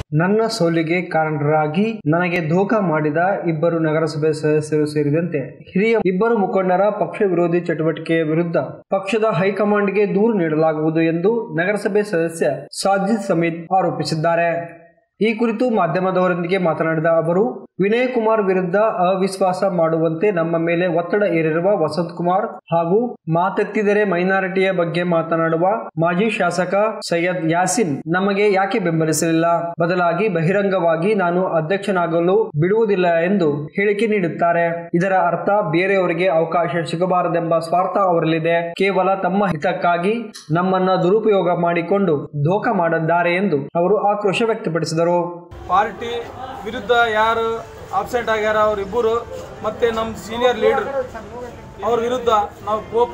ನನ್ನ ಸೋಲಿಗೆ ಕಾರಣರಾಗಿ ನನಗೆ ಧೋಖಾ ಮಾಡಿದ ಇಬ್ಬರು ನಗರಸಭೆ ಸದಸ್ಯರು ಸೇರಿದಂತೆ ಹಿರಿಯ ಇಬ್ಬರು ಮುಖಂಡರ ಪಕ್ಷ ವಿರೋಧಿ ಚಟುವಟಿಕೆಯ ವಿರುದ್ಧ ಪಕ್ಷದ ಹೈಕಮಾಂಡ್ಗೆ ದೂರು ನೀಡಲಾಗುವುದು ಎಂದು ನಗರಸಭೆ ಸದಸ್ಯ ಸಾಜಿದ್ ಸಮೀದ್ ಆರೋಪಿಸಿದ್ದಾರೆ ಈ ಕುರಿತು ಮಾಧ್ಯಮದವರೊಂದಿಗೆ ಮಾತನಾಡಿದ ಅವರು ವಿನಯ್ ಕುಮಾರ್ ವಿರುದ್ಧ ಅವಿಶ್ವಾಸ ಮಾಡುವಂತೆ ನಮ್ಮ ಮೇಲೆ ಒತ್ತಡ ಏರಿರುವ ವಸಂತ್ ಕುಮಾರ್ ಹಾಗೂ ಮಾತೆತ್ತಿದರೆ ಮೈನಾರಿಟಿಯ ಬಗ್ಗೆ ಮಾತನಾಡುವ ಮಾಜಿ ಶಾಸಕ ಸೈಯದ್ ಯಾಸಿನ್ ನಮಗೆ ಯಾಕೆ ಬೆಂಬಲಿಸಲಿಲ್ಲ ಬದಲಾಗಿ ಬಹಿರಂಗವಾಗಿ ನಾನು ಅಧ್ಯಕ್ಷನಾಗಲು ಬಿಡುವುದಿಲ್ಲ ಎಂದು ಹೇಳಿಕೆ ನೀಡುತ್ತಾರೆ ಇದರ ಅರ್ಥ ಬೇರೆಯವರಿಗೆ ಅವಕಾಶ ಸಿಗಬಾರದೆಂಬ ಸ್ವಾರ್ಥ ಅವರಲ್ಲಿದೆ ಕೇವಲ ತಮ್ಮ ಹಿತಕ್ಕಾಗಿ ನಮ್ಮನ್ನ ದುರುಪಯೋಗ ಮಾಡಿಕೊಂಡು ಧೋಖಾ ಮಾಡಿದ್ದಾರೆ ಎಂದು ಅವರು ಆಕ್ರೋಶ ವ್ಯಕ್ತಪಡಿಸಿದರು ಪಾರ್ಟಿ ವಿರುದ್ಧ ಯಾರು ಆಬ್ಸೆಂಟ್ ಆಗ್ಯಾರ ಅವರಿಬ್ಬರು ಮತ್ತು ನಮ್ಮ ಸೀನಿಯರ್ ಲೀಡರ್ ಅವ್ರ ವಿರುದ್ಧ ನಾವು ಕೋಪ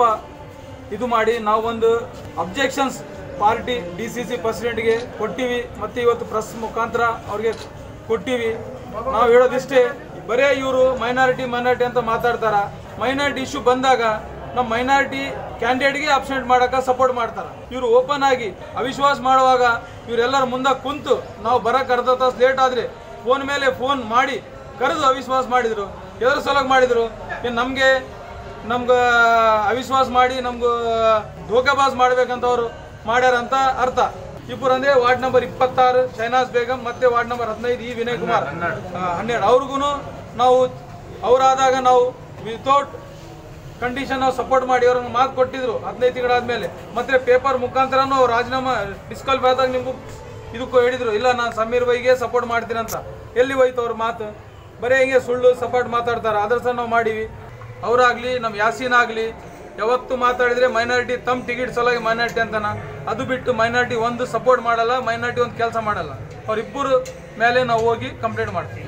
ಇದು ಮಾಡಿ ನಾವು ಒಂದು objections party D C C ಪ್ರೆಸಿಡೆಂಟ್ಗೆ ಕೊಟ್ಟಿವಿ ಮತ್ತು ಇವತ್ತು ಪ್ರೆಸ್ ಮುಖಾಂತರ ಅವ್ರಿಗೆ ಕೊಟ್ಟಿವಿ ನಾವು ಹೇಳೋದಿಷ್ಟೇ ಬರೇ ಇವರು ಮೈನಾರಿಟಿ ಮೈನಾರಿಟಿ ಅಂತ ಮಾತಾಡ್ತಾರ ಮೈನಾರಿಟಿ ಇಶ್ಯೂ ಬಂದಾಗ ನಮ್ಮ ಮೈನಾರಿಟಿ ಕ್ಯಾಂಡಿಡೇಟ್ಗೆ ಅಬ್ಸೆಂಟ್ ಮಾಡಕ್ಕೆ ಸಪೋರ್ಟ್ ಮಾಡ್ತಾರೆ ಇವರು ಓಪನ್ ಆಗಿ ಅವಿಶ್ವಾಸ ಮಾಡುವಾಗ ಇವರೆಲ್ಲರ ಮುಂದೆ ಕುಂತು ನಾವು ಬರಕ್ಕೆ ಅರ್ಧ ತಾಸು ಲೇಟ್ ಆದರೆ ಫೋನ್ ಮೇಲೆ ಫೋನ್ ಮಾಡಿ ಕರೆದು ಅವಿಶ್ವಾಸ ಮಾಡಿದರು ಎದ್ರ ಸಲುವಾಗಿ ಮಾಡಿದರು ಏನು ನಮಗೆ ನಮ್ಗೆ ಅವಿಶ್ವಾಸ ಮಾಡಿ ನಮ್ಗೆ ಧೋಕಾಬಾಸ್ ಮಾಡ್ಬೇಕಂತ ಅವರು ಮಾಡ್ಯಾರ ಅಂತ ಅರ್ಥ ಇಬ್ಬರು ಅಂದ್ರೆ ವಾರ್ಡ್ ನಂಬರ್ ಇಪ್ಪತ್ತಾರು ಶೈನಾಸ್ ಬೇಗಂ ಮತ್ತೆ ವಾರ್ಡ್ ನಂಬರ್ ಹದಿನೈದು ಈ ವಿನಯ್ ಕುಮಾರ್ ಆ, ಹನ್ನೆರಡು ಅವ್ರಿಗೂ ನಾವು ಅವರಾದಾಗ ನಾವು ವಿತೌಟ್ ಕಂಡೀಷನ್ ನಾವು ಸಪೋರ್ಟ್ ಮಾಡಿ ಅವ್ರಿಗೆ ಮಾತು ಕೊಟ್ಟಿದ್ರು ಹದಿನೈದು ತಿಂಗಳಾದ್ಮೇಲೆ ಮತ್ತೆ ಪೇಪರ್ ಮುಖಾಂತರನೂ ಅವ್ರು ರಾಜೀನಾಮಾ ಡಿಸ್ಕ್ವಾಲಿಫೈ ಆದಾಗ ನಿಮ್ಗೂ ಇದಕ್ಕೂ ಹೇಳಿದ್ರು ಇಲ್ಲ ನಾನು ಸಮೀರ್ ಬೈಗೆ ಸಪೋರ್ಟ್ ಮಾಡ್ತೀನಿ ಅಂತ ಎಲ್ಲಿ ಹೋಯ್ತು ಅವ್ರ ಮಾತು ಬರೀ ಹಿಂಗೆ ಸುಳ್ಳು ಸಪೋರ್ಟ್ ಮಾತಾಡ್ತಾರೆ ಅದ್ರ ಸಹ ನಾವು ಮಾಡೀವಿ ಅವರಾಗ್ಲಿ ನಮ್ಮ ಯಾಸೀನ್ ಆಗಲಿ ಯಾವತ್ತು ಮಾತಾಡಿದ್ರೆ ಮೈನಾರಿಟಿ ತಮ್ಮ ಟಿಕೆಟ್ ಸಲುವಾಗಿ ಮೈನಾರಿಟಿ ಅಂತಾನ ಅದು ಬಿಟ್ಟು ಮೈನಾರಿಟಿ ಒಂದು ಸಪೋರ್ಟ್ ಮಾಡಲ್ಲ ಮೈನಾರಿಟಿ ಒಂದು ಕೆಲಸ ಮಾಡಲ್ಲ ಅವರಿಬ್ಬರು ಮೇಲೆ ನಾವು ಹೋಗಿ ಕಂಪ್ಲೇಂಟ್ ಮಾಡ್ತೀವಿ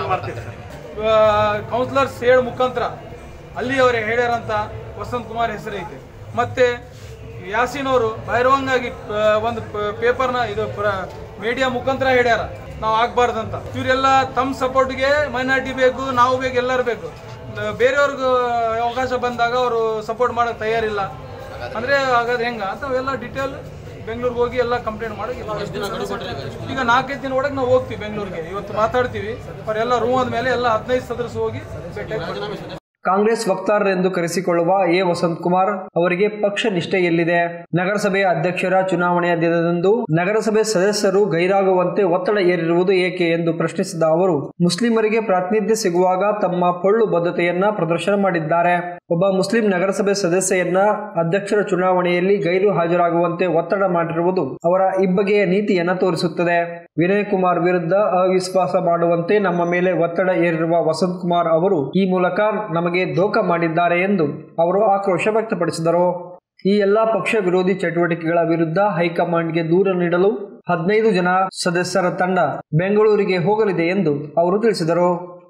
ಕೌನ್ಸಿಲರ್ಸ್ ಹೇಳ ಮುಖಾಂತರ ಅಲ್ಲಿ ಅವರೇ ಹೇಳ್ಯಾರಂತ ವಸಂತ್ ಕುಮಾರ್ ಹೆಸರು ಐತೆ ಮತ್ತೆ ಯಾಸೀನ್ ಅವರು ಬಹಿರಂಗಾಗಿ ಆ, ಒಂದು ಪೇಪರ್ನ ಇದು ಮೀಡಿಯಾ ಮುಖಾಂತರ ಹೇಳ್ಯಾರ ನಾವು ಆಗ್ಬಾರ್ದಂತ ಇವರೆಲ್ಲ ತಮ್ಮ ಸಪೋರ್ಟ್ಗೆ ಮೈನಾರಿಟಿ ಬೇಕು ನಾವು ಬೇಕು ಎಲ್ಲರೂ ಬೇಕು ಆ, ಬೇರೆಯವ್ರಿಗೆ ಅವಕಾಶ ಬಂದಾಗ ಅವರು ಸಪೋರ್ಟ್ ಮಾಡೋಕೆ ತಯಾರಿಲ್ಲ ಅಂದ್ರೆ ಹಾಗಾದ್ರೆ ಹೆಂಗ ಅಂತ ಅವೆಲ್ಲ ಡೀಟೇಲ್ ಬೆಂಗಳೂರಿಗೆ ಹೋಗಿ ಎಲ್ಲ ಕಂಪ್ಲೇಂಟ್ ಮಾಡಿ ಈಗ ನಾಲ್ಕೈದು ದಿನ ಒಳಗೆ ನಾವು ಹೋಗ್ತೀವಿ ಬೆಂಗಳೂರಿಗೆ ಇವತ್ತು ಮಾತಾಡ್ತೀವಿ ಅವರೆಲ್ಲ ರೂಮ್ ಆದ್ಮೇಲೆ ಎಲ್ಲ ಹದಿನೈದು ಸದಸ್ಯರು ಹೋಗಿ ಭೇಟಿಯಾಗಿ ಬರ್ತೀವಿ. ಕಾಂಗ್ರೆಸ್ ವಕ್ತಾರರೆಂದು ಕರೆಸಿಕೊಳ್ಳುವ ಎ ವಸಂತ್ ಕುಮಾರ್ ಅವರಿಗೆ ಪಕ್ಷ ನಿಷ್ಠೆ ಎಲ್ಲಿದೆ ನಗರಸಭೆಯ ಅಧ್ಯಕ್ಷರ ಚುನಾವಣೆಯ ದಿನದಂದು ನಗರಸಭೆ ಸದಸ್ಯರು ಗೈರಾಗುವಂತೆ ಒತ್ತಡ ಏರಿರುವುದು ಏಕೆ ಎಂದು ಪ್ರಶ್ನಿಸಿದ ಅವರು ಮುಸ್ಲಿಮರಿಗೆ ಪ್ರಾತಿನಿಧ್ಯ ಸಿಗುವಾಗ ತಮ್ಮ ಪೊಳ್ಳು ಬದ್ಧತೆಯನ್ನ ಪ್ರದರ್ಶನ ಮಾಡಿದ್ದಾರೆ ಒಬ್ಬ ಮುಸ್ಲಿಂ ನಗರಸಭೆ ಸದಸ್ಯೆಯನ್ನ ಅಧ್ಯಕ್ಷರ ಚುನಾವಣೆಯಲ್ಲಿ ಗೈರು ಹಾಜರಾಗುವಂತೆ ಒತ್ತಡ ಮಾಡಿರುವುದು ಅವರ ಇಬ್ಬಗೆಯ ನೀತಿಯನ್ನ ತೋರಿಸುತ್ತದೆ ವಿನಯ್ ಕುಮಾರ್ ವಿರುದ್ಧ ಅವಿಶ್ವಾಸ ಮಾಡುವಂತೆ ನಮ್ಮ ಮೇಲೆ ಒತ್ತಡ ಏರಿರುವ ವಸಂತ್ ಕುಮಾರ್ ಅವರು ಈ ಮೂಲಕ ನಮಗೆ ಧೋಖಾ ಮಾಡಿದ್ದಾರೆ ಎಂದು ಅವರು ಆಕ್ರೋಶ ವ್ಯಕ್ತಪಡಿಸಿದರು ಈ ಎಲ್ಲಾ ಪಕ್ಷ ವಿರೋಧಿ ಚಟುವಟಿಕೆಗಳ ವಿರುದ್ಧ ಹೈಕಮಾಂಡ್ಗೆ ದೂರ ನೀಡಲು ಹದಿನೈದು ಜನ ಸದಸ್ಯರ ತಂಡ ಬೆಂಗಳೂರಿಗೆ ಹೋಗಲಿದೆ ಎಂದು ಅವರು ತಿಳಿಸಿದರು